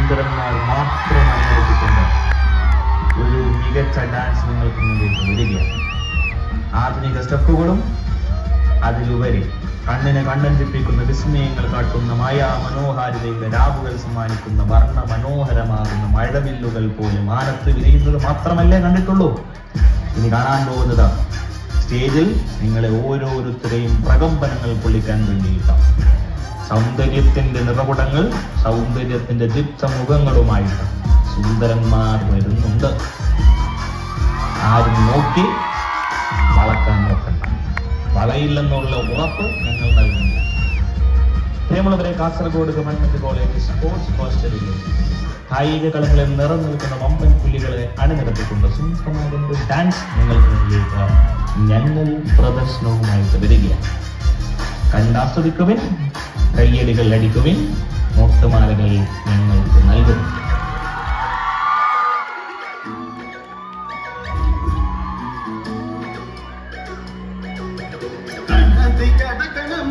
സുന്ദരന്മാർ മാത്രം അണിനിരത്തിക്കൊണ്ട് ഒരു മികച്ച ഡാൻസ് നിങ്ങൾക്ക് മുന്നിലേക്ക് വരികയാണ് ആധുനിക സ്റ്റെപ്പുകളും അതിലുപരി കണ്ണിന് കണ്ണഞ്ചിപ്പിക്കുന്ന വിസ്മയങ്ങൾ കാട്ടുന്ന മായാ മനോഹാരിതയുടെ രാവുകൾ സമ്മാനിക്കുന്ന വർണ്ണ മനോഹരമാകുന്ന മഴവില്ലുകൾ പോലും മാനത്ത് വിരിയുന്നത് മാത്രമല്ലേ കണ്ടിട്ടുള്ളൂ ഇനി കാണാൻ പോകുന്നത് സ്റ്റേജിൽ നിങ്ങളെ ഓരോരുത്തരെയും പ്രകമ്പനങ്ങൾ കൊള്ളിക്കാൻ വേണ്ടിയിട്ടാണ് സൗന്ദര്യത്തിന്റെ നിറകുടങ്ങൾ സൗന്ദര്യത്തിന്റെ ദീപ്ത മുഖങ്ങളുമായിട്ട് സുന്ദരന്മാർ വരുന്നുണ്ട് ആരും നോക്കി വളക്കാൻ നോക്കണ്ട വളയില്ലെന്നുള്ള ഉറപ്പ് ഞങ്ങൾ നൽകുന്നു പ്രിയമുള്ളവരെ കാസർഗോഡ് ഗവൺമെന്റ് കോളേജ് സ്പോർട്സ് ഹോസ്റ്റലിൽ കായിക കളങ്ങളിൽ നിറം നിൽക്കുന്ന വമ്പൻ പുലികളെ അണിനിരത്തിക്കൊണ്ട് സുന്ദരമായ ഒരു ഡാൻസ് നിങ്ങൾക്ക് മുന്നിലേക്ക് ഞങ്ങൾ പ്രദർശനവുമായിട്ട് വരികയാണ് കണ്ടാസ്വദിക്കുവിൻ കയ്യടികൾ അടിക്കുവിൻ മുട്ടുമാലകൾ ഞങ്ങൾക്ക് നൽകുന്നു കണ്ണത്തി കടക്കണം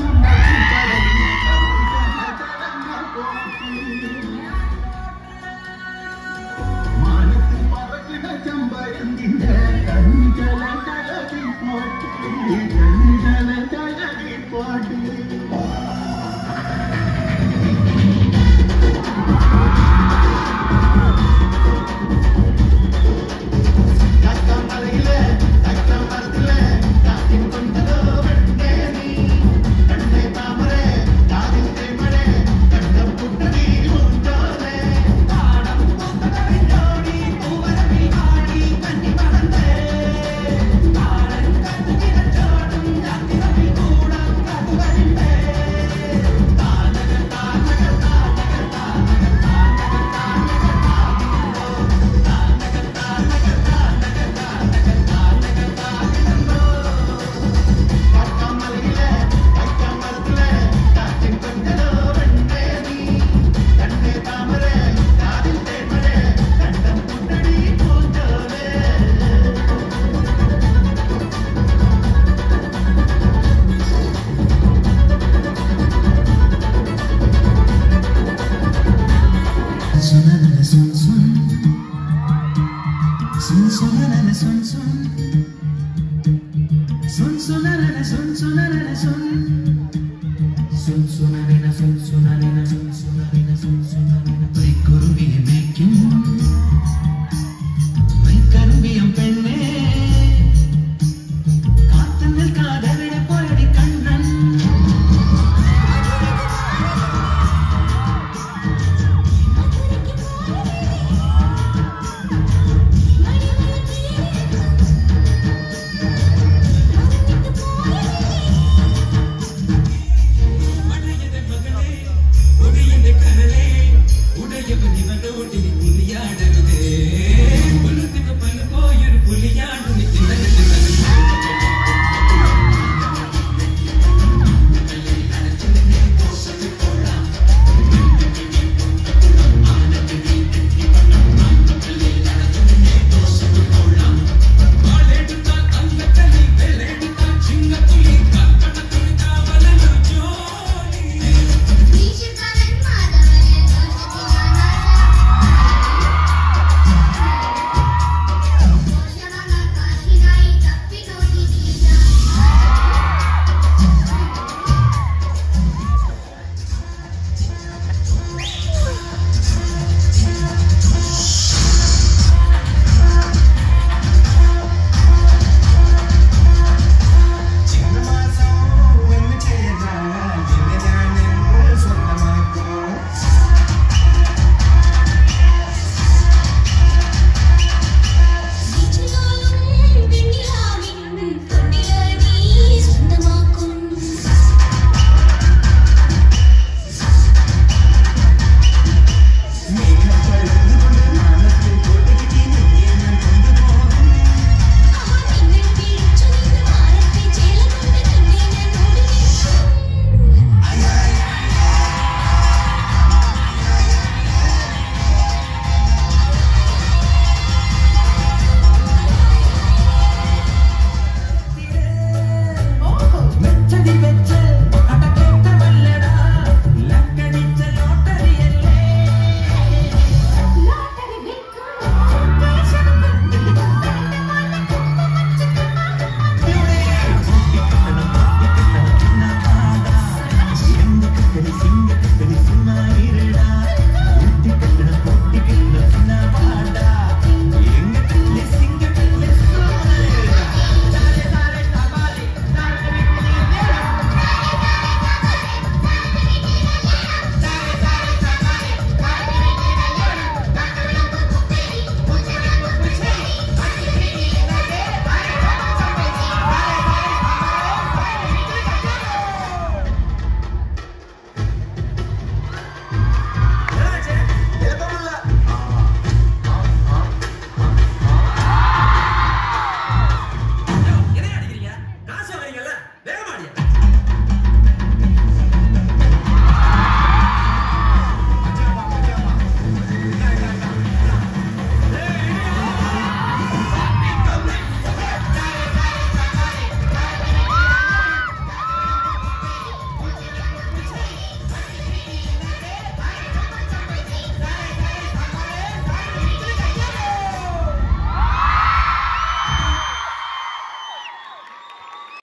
മാനത്തിൽ പറകിട ചമ്പരന്തിന്റെ കഞ്ചല കലകി പോട്ടി കഞ്ചല കലകി പോട്ടി